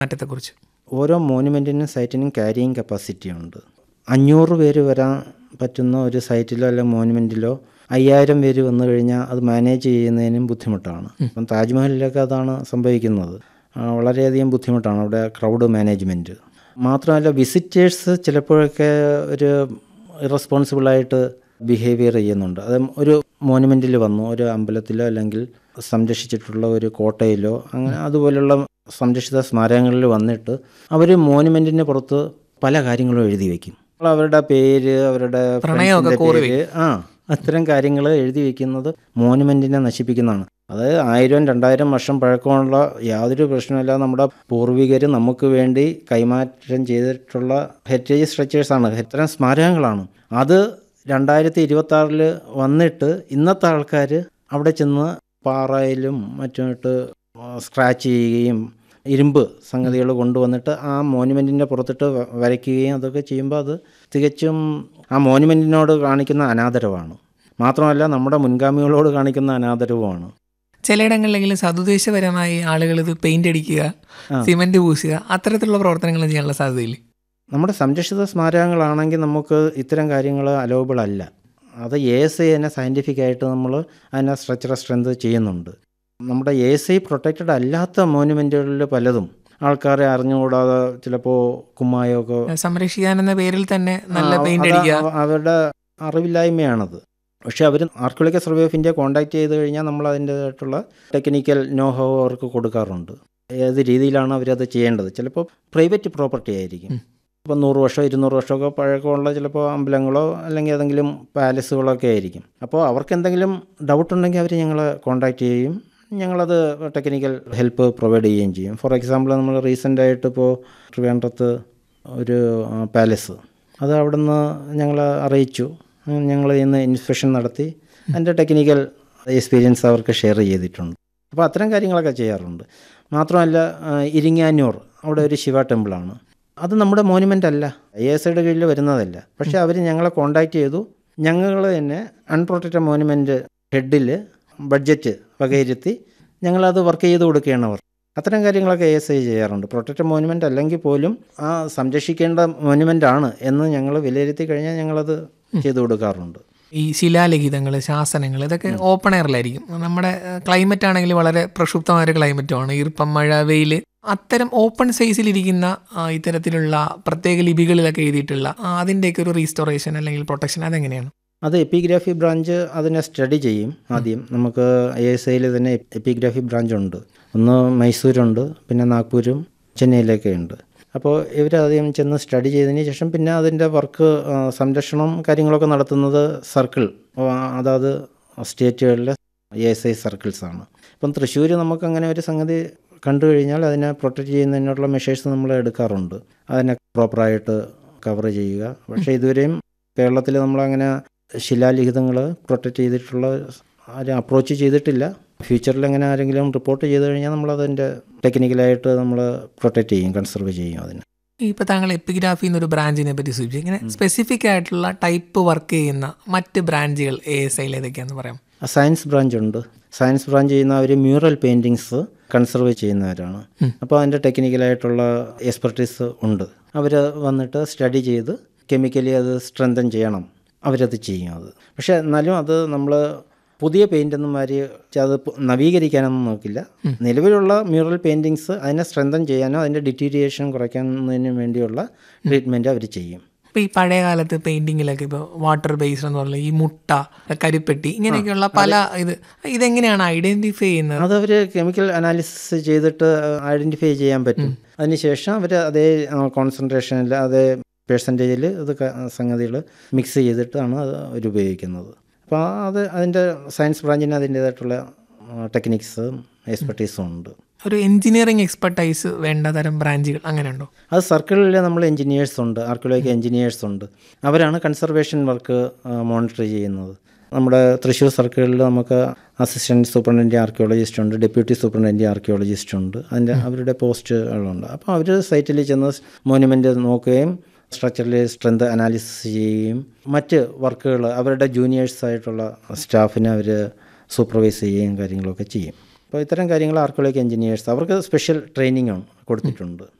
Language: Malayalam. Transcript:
മാറ്റത്തെക്കുറിച്ച് ഓരോ മോനുമെൻറ്റിനും സൈറ്റിനും ക്യാരിയിങ് കപ്പാസിറ്റി ഉണ്ട് അഞ്ഞൂറ് പേര് വരാൻ പറ്റുന്ന ഒരു സൈറ്റിലോ അല്ലെങ്കിൽ മോനുമെൻറ്റിലോ അയ്യായിരം പേര് വന്നു കഴിഞ്ഞാൽ അത് മാനേജ് ചെയ്യുന്നതിനും ബുദ്ധിമുട്ടാണ് ഇപ്പം താജ്മഹലിലൊക്കെ അതാണ് സംഭവിക്കുന്നത് ആ, വളരെയധികം ബുദ്ധിമുട്ടാണ് അവിടെ ക്രൗഡ് മാനേജ്മെൻറ്റ് മാത്രമല്ല വിസിറ്റേഴ്സ് ചിലപ്പോഴൊക്കെ ഒരു ഇറസ്പോൺസിബിളായിട്ട് ബിഹേവിയർ ചെയ്യുന്നുണ്ട് അത് ഒരു മോനുമെൻറ്റിൽ വന്നു ഒരു അമ്പലത്തിലോ അല്ലെങ്കിൽ സംരക്ഷിച്ചിട്ടുള്ള ഒരു കോട്ടയിലോ അങ്ങനെ അതുപോലുള്ള സംരക്ഷിത സ്മാരകങ്ങളിൽ വന്നിട്ട് അവർ മോനുമെൻറ്റിന് പുറത്ത് പല കാര്യങ്ങളും എഴുതി വയ്ക്കും അവരുടെ പേര് അവരുടെ പ്രണയമൊക്കെ friends ന്റെ പേര് ആ അത്തരം കാര്യങ്ങൾ എഴുതി വെക്കുന്നത് മോനുമെൻറ്റിനെ നശിപ്പിക്കുന്നതാണ് അതായത് ആയിരം രണ്ടായിരം വർഷം പഴക്കമുള്ള യാതൊരു പ്രശ്നമില്ല നമ്മുടെ പൂർവികർ നമുക്ക് വേണ്ടി കൈമാറ്റം ചെയ്തിട്ടുള്ള ഹെറിറ്റേജ് സ്ട്രക്ചേഴ്സാണ് ഇത്തരം സ്മാരകങ്ങളാണ് അത് രണ്ടായിരത്തി ഇരുപത്തി ആറിൽ വന്നിട്ട് ഇന്നത്തെ ആൾക്കാർ അവിടെ ചെന്ന് പാറയിലും മറ്റുമായിട്ട് സ്ക്രാച്ച് ചെയ്യുകയും ഇരുമ്പ് സംഗതികൾ കൊണ്ടുവന്നിട്ട് ആ മോനുമെൻറ്റിൻ്റെ പുറത്തിട്ട് വ- വരയ്ക്കുകയും അതൊക്കെ ചെയ്യുമ്പോൾ അത് തികച്ചും ആ മോനുമെൻറ്റിനോട് കാണിക്കുന്ന അനാദരവാണ് മാത്രമല്ല നമ്മുടെ മുൻഗാമികളോട് കാണിക്കുന്ന അനാദരവുമാണ് ചിലയിടങ്ങളിലെങ്കിലും സതുദ്ദേശപരമായി ആളുകൾ ഇത് പെയിന്റ് അടിക്കുക സിമെന്റ് പൂശുക അത്തരത്തിലുള്ള പ്രവർത്തനങ്ങൾ ചെയ്യാനുള്ള സാധ്യതയില്ലേ നമ്മുടെ സംരക്ഷിത സ്മാരകങ്ങളാണെങ്കിൽ നമുക്ക് ഇത്തരം കാര്യങ്ങൾ അലോബിൾ അല്ല അത് എ എസ് ഐ തന്നെ സയൻറ്റിഫിക് ആയിട്ട് നമ്മൾ അതിനെ സ്ട്രക്ചറൽ സ്ട്രെങ്ത് ചെയ്യുന്നുണ്ട് നമ്മുടെ എ എസ് ഐ പ്രൊട്ടക്റ്റഡ് അല്ലാത്ത മോനുമെൻറ്റുകളിൽ പലതും ആൾക്കാരെ അറിഞ്ഞുകൂടാതെ ചിലപ്പോൾ കുമ്മായമൊക്കെ സംരക്ഷിക്കാൻ എന്ന പേരിൽ തന്നെ നല്ല ആ, പെയിന്റ് അത് അടിക്കുക അവ- അവരുടെ അറിവില്ലായ്മയാണത് പക്ഷേ അവർ archaeological survey of India contact ചെയ്ത് കഴിഞ്ഞാൽ നമ്മൾ അതിൻ്റേതായിട്ടുള്ള ടെക്നിക്കൽ നോഹോ അവർക്ക് കൊടുക്കാറുണ്ട് ഏത് രീതിയിലാണ് അവരത് ചെയ്യേണ്ടത് ചിലപ്പോൾ പ്രൈവറ്റ് പ്രോപ്പർട്ടി ആയിരിക്കും ഇപ്പം നൂറ് വർഷം ഇരുന്നൂറ് വർഷമൊക്കെ പഴക്കമുള്ള ചിലപ്പോൾ അമ്പലങ്ങളോ അല്ലെങ്കിൽ ഏതെങ്കിലും പാലസുകളൊക്കെ ആയിരിക്കും അപ്പോൾ അവർക്ക് എന്തെങ്കിലും ഡൗട്ട് ഉണ്ടെങ്കിൽ അവർ ഞങ്ങളെ കോൺടാക്ട് ചെയ്യും ഞങ്ങളത് ടെക്നിക്കൽ ഹെൽപ്പ് പ്രൊവൈഡ് ചെയ്യുകയും ചെയ്യും ഫോർ എക്സാമ്പിൾ നമ്മൾ റീസെൻ്റായിട്ട് ഇപ്പോൾ ട്രിവാൻഡ്രത്ത് ഒരു പാലസ് അത് അവിടുന്ന് ഞങ്ങൾ അറിയിച്ചു ഞങ്ങൾ ഇന്ന് ഇൻസ്പെക്ഷൻ നടത്തി അതിൻ്റെ ടെക്നിക്കൽ എക്സ്പീരിയൻസ് അവർക്ക് ഷെയർ ചെയ്തിട്ടുണ്ട് അപ്പോൾ അത്തരം കാര്യങ്ങളൊക്കെ ചെയ്യാറുണ്ട് മാത്രമല്ല ആ, ഇരിങ്ങാനൂർ അവിടെ ഒരു ശിവ ടെമ്പിളാണ് അത് നമ്മുടെ മോനുമെൻ്റ് അല്ല ഐ എസ് ഐയുടെ കീഴിൽ വരുന്നതല്ല പക്ഷേ അവർ ഞങ്ങളെ കോണ്ടാക്ട് ചെയ്തു ഞങ്ങൾ തന്നെ അൺപ്രൊട്ടക്റ്റഡ് മോനുമെൻ്റ് ഹെഡിൽ ബഡ്ജറ്റ് വകയിരുത്തി ഞങ്ങളത് വർക്ക് ചെയ്ത് കൊടുക്കുകയാണ് അവർ അത്തരം കാര്യങ്ങളൊക്കെ എ എസ് ഐ ചെയ്യാറുണ്ട് പ്രൊട്ടക്റ്റഡ് മോനുമെൻ്റ് അല്ലെങ്കിൽ പോലും ആ സംരക്ഷിക്കേണ്ട മോനുമെൻ്റ് ആണ് എന്ന് ഞങ്ങൾ വിലയിരുത്തി കഴിഞ്ഞാൽ ഞങ്ങളത് ചെയ്തു കൊടുക്കാറുണ്ട് ഈ ശിലാലിഖിതങ്ങൾ ശാസനങ്ങൾ ഇതൊക്കെ ഓപ്പൺ എയറിലായിരിക്കും നമ്മുടെ ക്ലൈമറ്റ് ആണെങ്കിൽ വളരെ പ്രക്ഷുബ്ധമായ ഒരു ക്ലൈമറ്റുമാണ് ഈർപ്പം മഴ വെയിൽ അത്തരം ഓപ്പൺ സൈസിലിരിക്കുന്ന ആ, ഇത്തരത്തിലുള്ള പ്രത്യേക ലിപികളിലൊക്കെ എഴുതിയിട്ടുള്ള ആ, അതിൻ്റെയൊക്കെ ഒരു റീസ്റ്റോറേഷൻ അല്ലെങ്കിൽ പ്രൊട്ടക്ഷൻ അതെങ്ങനെയാണ് അത് എപ്പിഗ്രാഫി ബ്രാഞ്ച് അതിനെ സ്റ്റഡി ചെയ്യും ആദ്യം നമുക്ക് ഐ എസ് ഐയിൽ തന്നെ എപ്പിഗ്രാഫി ബ്രാഞ്ച് ഉണ്ട് ഒന്ന് മൈസൂരുണ്ട് പിന്നെ നാഗ്പൂരും ചെന്നൈയിലൊക്കെ ഉണ്ട് അപ്പോൾ ഇവരാദ്യം ചെന്ന് സ്റ്റഡി ചെയ്തതിന് ശേഷം പിന്നെ അതിൻ്റെ വർക്ക് സംരക്ഷണം കാര്യങ്ങളൊക്കെ നടത്തുന്നത് സർക്കിൾ അതായത് സ്റ്റേറ്റുകളിലെ എ എസ് ഐ സർക്കിൾസാണ് ഇപ്പം തൃശ്ശൂർ നമുക്ക് അങ്ങനെ ഒരു സംഗതി കണ്ടു കഴിഞ്ഞാൽ അതിനെ പ്രൊട്ടക്റ്റ് ചെയ്യുന്നതിനുള്ള മെഷേഴ്സ് നമ്മൾ എടുക്കാറുണ്ട് അതിനെ പ്രോപ്പറായിട്ട് കവർ ചെയ്യുക പക്ഷേ ഇതുവരെയും കേരളത്തിൽ നമ്മളങ്ങനെ ശിലാലിഖിതങ്ങൾ പ്രൊട്ടക്റ്റ് ചെയ്തിട്ടുള്ള ആരും അപ്രോച്ച് ചെയ്തിട്ടില്ല ഫ്യൂച്ചറിൽ അങ്ങനെ ആരെങ്കിലും റിപ്പോർട്ട് ചെയ്ത് കഴിഞ്ഞാൽ നമ്മൾ അതിൻ്റെ ടെക്നിക്കലായിട്ട് നമ്മൾ പ്രൊട്ടക്റ്റ് ചെയ്യും കൺസർവ് ചെയ്യും അതിന് ഇപ്പോൾ താങ്കൾ എപ്പിഗ്രാഫി എന്നൊരു ബ്രാഞ്ചിനെ പറ്റി സൂചിപ്പിച്ചു ഇങ്ങനെ സ്പെസിഫിക് ആയിട്ടുള്ള ടൈപ്പ് വർക്ക് ചെയ്യുന്ന മറ്റ് ബ്രാഞ്ചുകൾ എ എസ് ഐയിൽ ഏതൊക്കെയാണെന്ന് പറയാം സയൻസ് ബ്രാഞ്ച് ഉണ്ട് സയൻസ് ബ്രാഞ്ച് ചെയ്യുന്ന അവർ മ്യൂറൽ പെയിൻറ്റിങ്സ് കൺസർവ് ചെയ്യുന്നവരാണ് അപ്പോൾ അതിൻ്റെ ടെക്നിക്കലായിട്ടുള്ള എക്സ്പെർട്ടീസ് ഉണ്ട് അവർ വന്നിട്ട് സ്റ്റഡി ചെയ്ത് കെമിക്കലി അത് സ്ട്രെങ്തൻ ചെയ്യണം അവരത് ചെയ്യും അത് പക്ഷേ എന്നാലും അത് നമ്മൾ പുതിയ പെയിൻ്റൊന്നും മാതിരി അത് പു- നവീകരിക്കാനൊന്നും നോക്കില്ല നിലവിലുള്ള മ്യൂറൽ പെയിൻറ്റിങ്സ് അതിനെ സ്ട്രെങ്തൻ ചെയ്യാനോ അതിൻ്റെ ഡിറ്റീരിയേഷൻ കുറയ്ക്കുന്നതിന് വേണ്ടിയുള്ള ട്രീറ്റ്മെൻറ്റ് അവർ ചെയ്യും ഇപ്പോൾ ഈ പഴയ കാലത്ത് പെയിന്റിങ്ങിലൊക്കെ ഇപ്പോൾ വാട്ടർ ബേസ്ഡ് എന്ന് പറഞ്ഞാൽ ഈ മുട്ട കരിപ്പെട്ടി ഇങ്ങനെയൊക്കെയുള്ള പല ഇത് ഇതെങ്ങനെയാണ് ഐഡന്റിഫൈ ചെയ്യുന്നത് അത് അവർ കെമിക്കൽ അനാലിസിസ് ചെയ്തിട്ട് ഐഡൻറ്റിഫൈ ചെയ്യാൻ പറ്റും അതിനുശേഷം അവർ അതേ കോൺസെൻട്രേഷനിൽ അതേ പേഴ്സൻറ്റേജിൽ ഇത് സംഗതികൾ മിക്സ് ചെയ്തിട്ടാണ് അത് അവർ ഉപയോഗിക്കുന്നത് അപ്പോൾ അത് അതിൻ്റെ സയൻസ് ബ്രാഞ്ചിന് അതിൻ്റേതായിട്ടുള്ള ടെക്നിക്സും എക്സ്പെർട്ടീസും ഉണ്ട് ഒരു എഞ്ചിനീയറിംഗ് എക്സ്പെർട്ടൈസ് വേണ്ട തരം ബ്രാഞ്ചുകൾ അങ്ങനെയുണ്ടോ അത് സർക്കിളിൽ നമ്മൾ എഞ്ചിനീയേഴ്സ് ഉണ്ട് ആർക്കിയോളജിക്കൽ എഞ്ചിനീയേഴ്സ് ഉണ്ട് അവരാണ് കൺസർവേഷൻ വർക്ക് മോണിറ്റർ ചെയ്യുന്നത് നമ്മുടെ തൃശ്ശൂർ സർക്കിളിൽ നമുക്ക് അസിസ്റ്റൻറ്റ് സൂപ്രണ്ടൻ്റ് ആർക്കിയോളജിസ്റ്റ് ഉണ്ട് ഡെപ്യൂട്ടി സൂപ്രണ്ടൻ്റ് ആർക്കിയോളജിസ്റ്റ് ഉണ്ട് അതിൻ്റെ അവരുടെ പോസ്റ്റുകളുണ്ട് അപ്പോൾ അവർ സൈറ്റിൽ ചെന്ന് മോനുമെൻ്റ് നോക്കുകയും സ്ട്രക്ചറൽ സ്ട്രെങ്ത് അനാലിസിസ് ചെയ്യുകയും മറ്റ് വർക്കുകൾ അവരുടെ ജൂനിയേഴ്സ് ആയിട്ടുള്ള സ്റ്റാഫിനെ അവർ സൂപ്പർവൈസ് ചെയ്യുകയും കാര്യങ്ങളൊക്കെ ചെയ്യും അപ്പോൾ ഇത്തരം കാര്യങ്ങൾ ആർക്കിയോളജി എഞ്ചിനീയേഴ്സ് അവർക്ക് സ്പെഷ്യൽ ട്രെയിനിങ് കൊടുത്തിട്ടുണ്ട്